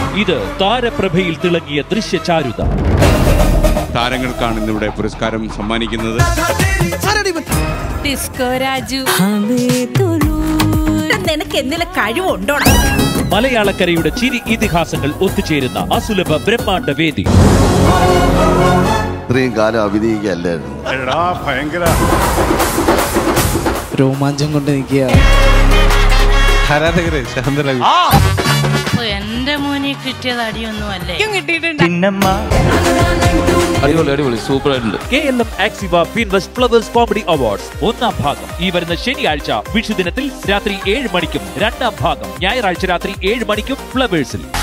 ഇത് താരപ്രഭയിൽ തിളങ്ങിയ ദൃശ്യചാരുത താരങ്ങൾക്കാണ് ഇന്നിവിടെ പുരസ്കാരം സമ്മാനിക്കുന്നത് ഡിസ്കോ രാജു നിനക്ക് എന്തെങ്കിലും കഴിവുണ്ടോടാ മലയാളക്കരയുടെ ചിരി ഇതിഹാസങ്ങൾ ഒത്തുചേരുന്ന അസുലഭ ബ്രഹ്മാണ്ഡ വേദി ഇത്രയും കാലം അഭിനയിക്കല്ലായിരുന്നു രോമാഞ്ചം കൊണ്ട് നിൽക്കുക ആരാധകരെ ശാന്തല എന്റെ മോനെ കിട്ടിയത് അടിയൊന്നും അല്ലേ കിട്ടിയിട്ടുണ്ട് അടിപൊളി അടിപൊളി സൂപ്പർ ആയിട്ടുണ്ട് K L M Axiva Finvest Flowers comedy awards ഒന്നാം ഭാഗം ഈ വരുന്ന ശനിയാഴ്ച വിഷുദിനത്തിൽ രാത്രി ഏഴ് മണിക്കും രണ്ടാം ഭാഗം ഞായറാഴ്ച രാത്രി ഏഴ് മണിക്കും ഫ്ലവേഴ്സിൽ